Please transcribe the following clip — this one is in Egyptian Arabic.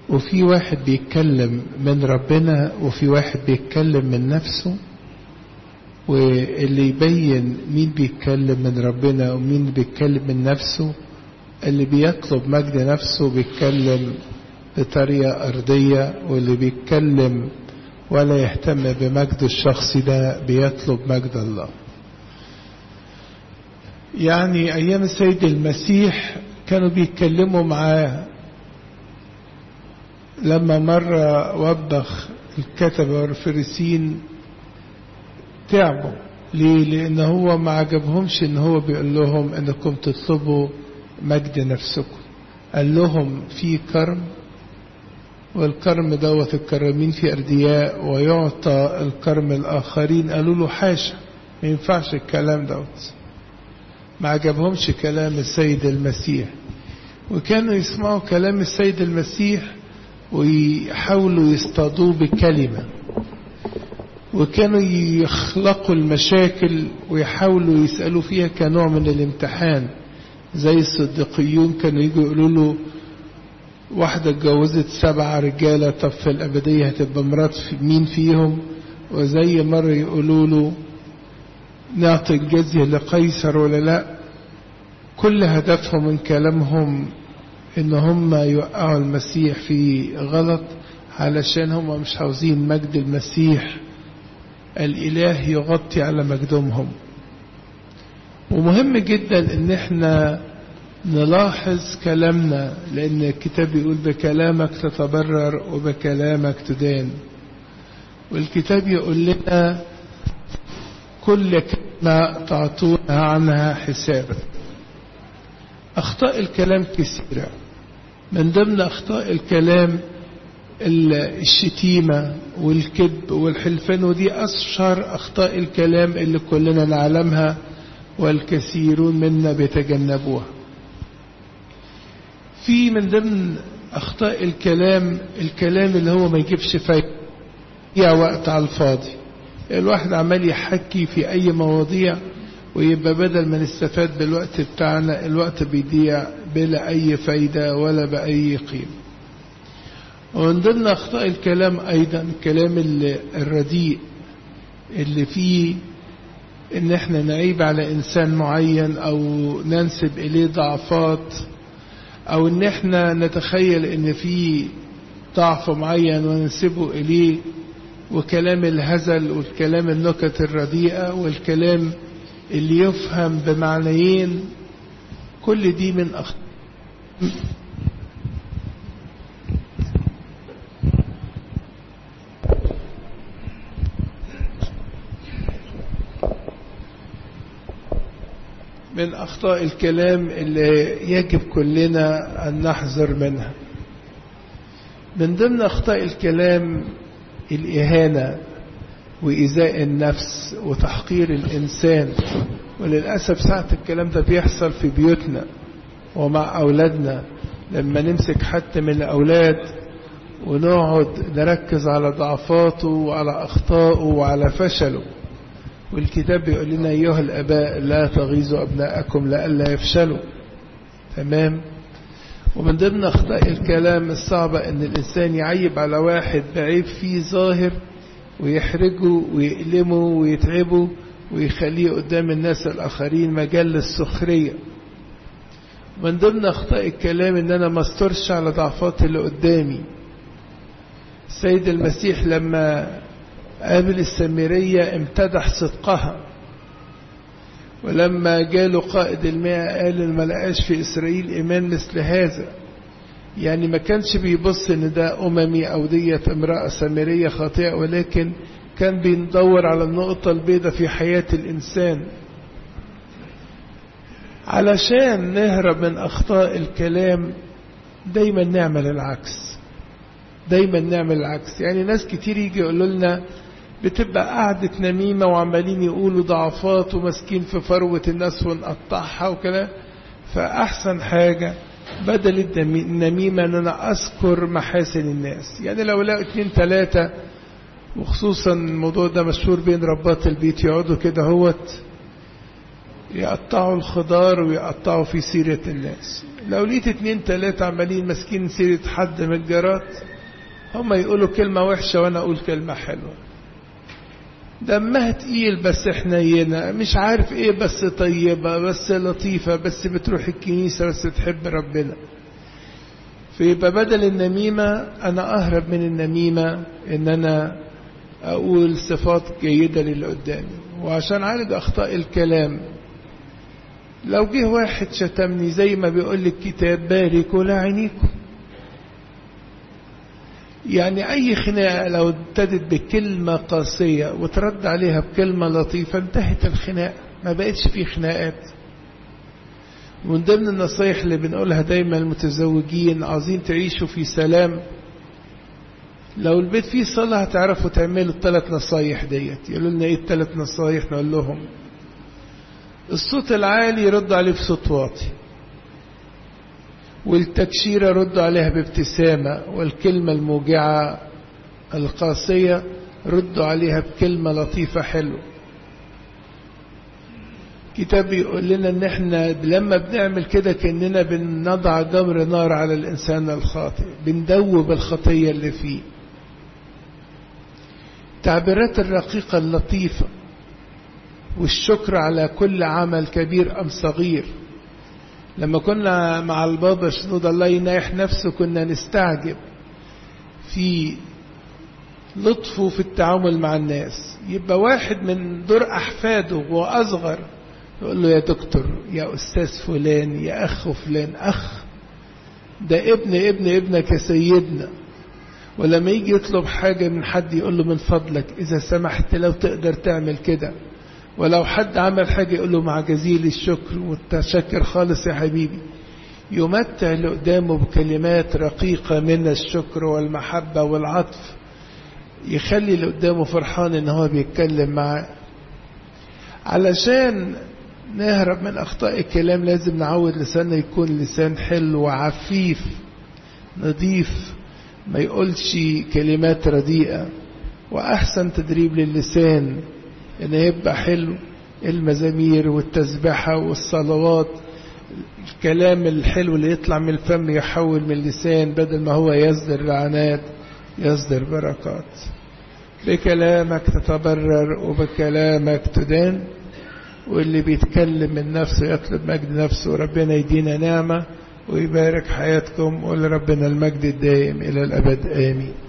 وفي واحد بيتكلم من ربنا وفي واحد بيتكلم من نفسه واللي يبين مين بيتكلم من ربنا ومين بيتكلم من نفسه اللي بيطلب مجد نفسه بيتكلم بطريقة أرضية واللي بيتكلم ولا يهتم بمجد الشخص ده بيطلب مجد الله يعني أيام السيد المسيح كانوا بيتكلموا معاه لما مرة وبخ الكتبة والفريسين تعبوا ليه لأن هو ما عجبهمش إن هو بيقول لهم إنكم تطلبوا مجد نفسكم قال لهم في كرم والكرم دوت الكرمين في أردياء ويعطى الكرم الآخرين قالوا له حاشا ما ينفعش الكلام دوت ما عجبهمش كلام السيد المسيح وكانوا يسمعوا كلام السيد المسيح ويحاولوا يصطادوه بكلمة وكانوا يخلقوا المشاكل ويحاولوا يسألوا فيها كنوع من الامتحان زي الصديقيون كانوا يجوا يقولوا له واحدة اتجوزت سبعة رجالة طب في الأبدية هتبقى مرات في مين فيهم وزي مرة يقولوا له نعطي الجزية لقيصر ولا لا كل هدفهم من كلامهم ان هم يوقعوا المسيح في غلط علشان هم مش عاوزين مجد المسيح الاله يغطي على مجدهم ومهم جدا ان احنا نلاحظ كلامنا لان الكتاب يقول بكلامك تتبرر وبكلامك تدان والكتاب يقول لنا كل كلمة تعطونها عنها حسابا أخطاء الكلام كثيرة من ضمن أخطاء الكلام الشتيمة والكذب والحلفان ودي أشهر أخطاء الكلام اللي كلنا نعلمها والكثيرون منا بيتجنبوها في من ضمن أخطاء الكلام الكلام اللي هو ما يجيبش فايدة يا وقت على الفاضي الواحد عمال يحكي في أي مواضيع ويبقى بدل ما نستفاد بالوقت بتاعنا الوقت بيضيع بلا أي فايدة ولا بأي قيمة ومن ضمن أخطاء الكلام أيضا الكلام الرديء اللي فيه إن احنا نعيب على إنسان معين أو ننسب إليه ضعفات أو إن احنا نتخيل إن في ضعف معين وننسبه إليه وكلام الهزل والكلام النكت الرديئة والكلام اللي يفهم بمعنيين كل دي من أخطاء من أخطاء الكلام اللي يجب كلنا أن نحذر منها من ضمن أخطاء الكلام الإهانة وإيذاء النفس وتحقير الإنسان وللأسف ساعة الكلام ده بيحصل في بيوتنا ومع أولادنا لما نمسك حتى من الأولاد ونقعد نركز على ضعفاته وعلى أخطائه وعلى فشله والكتاب بيقول لنا أيها الأباء لا تغيظوا أبناءكم لئلا يفشلوا تمام ومن ضمن أخطاء الكلام الصعبة أن الإنسان يعيب على واحد بعيب فيه ظاهر ويحرجه ويألمه ويتعبه ويخليه قدام الناس الآخرين مجال للسخرية من ضمن أخطاء الكلام أن أنا ما استرش على ضعفات اللي قدامي السيد المسيح لما قابل السامرية امتدح صدقها ولما جاله قائد المئة قال ما لقاش في إسرائيل إيمان مثل هذا يعني ما كانش بيبص ان ده أممي أو ديت امرأة سامرية خاطئة ولكن كان بيدور على النقطة البيضاء في حياة الإنسان علشان نهرب من أخطاء الكلام دايما نعمل العكس دايما نعمل العكس يعني ناس كتير يجي يقولوا لنا بتبقى قعدة نميمة وعمالين يقولوا ضعفات وماسكين في فروة الناس ونقطعها وكده فأحسن حاجة بدل النميمة ان انا اذكر محاسن الناس يعني لو لقوا اتنين تلاتة وخصوصا الموضوع ده مشهور بين ربات البيت يقعدوا كده هوت يقطعوا الخضار ويقطعوا في سيرة الناس لو لقيت اتنين تلاتة عمالين ماسكين سيرة حد من الجارات هم يقولوا كلمة وحشة وانا اقول كلمة حلوة دمها تقيل بس حنينة مش عارف ايه بس طيبة بس لطيفة بس بتروح الكنيسة بس تحب ربنا فيبقى بدل النميمة انا اهرب من النميمة ان انا اقول صفات جيدة للي قدامي وعشان اعالج اخطاء الكلام لو جه واحد شتمني زي ما بيقول الكتاب باركوا لاعنيكم يعني اي خناقه لو ابتدت بكلمه قاسيه وترد عليها بكلمه لطيفه انتهت الخناقه ما بقتش في خناقات ومن ضمن النصايح اللي بنقولها دايما المتزوجين عايزين تعيشوا في سلام لو البيت فيه صلاة هتعرفوا تعملوا الثلاث نصايح ديت يقولوا لنا ايه الثلاث نصايح نقول لهم الصوت العالي يرد عليه بصوت واطي والتكشيرة رد عليها بابتسامة والكلمة الموجعة القاسية ردوا عليها بكلمة لطيفة حلوة كتاب يقول لنا ان احنا لما بنعمل كده كأننا بنضع جمر نار على الانسان الخاطئ بندوب الخطية اللي فيه التعبيرات الرقيقة اللطيفة والشكر على كل عمل كبير أم صغير لما كنا مع البابا شنود الله ينايح نفسه كنا نستعجب في لطفه في التعامل مع الناس يبقى واحد من دور أحفاده وأصغر يقول له يا دكتور يا أستاذ فلان يا أخ فلان أخ ده ابن ابن ابنك يا سيدنا ولما يجي يطلب حاجة من حد يقول له من فضلك إذا سمحت لو تقدر تعمل كده ولو حد عمل حاجة يقول له مع جزيل الشكر والتشكر خالص يا حبيبي يمتع اللي قدامه بكلمات رقيقة من الشكر والمحبة والعطف يخلي اللي قدامه فرحان ان هو بيتكلم معاه علشان نهرب من اخطاء الكلام لازم نعود لساننا يكون لسان حلو وعفيف نظيف ما يقولش كلمات رديئة واحسن تدريب للسان ان يبقى حلو المزامير والتسبحة والصلوات الكلام الحلو اللي يطلع من الفم يحول من اللسان بدل ما هو يصدر لعنات يصدر بركات بكلامك تتبرر وبكلامك تدان واللي بيتكلم من نفسه يطلب مجد نفسه وربنا يدينا نعمة ويبارك حياتكم ولربنا المجد الدائم إلى الأبد آمين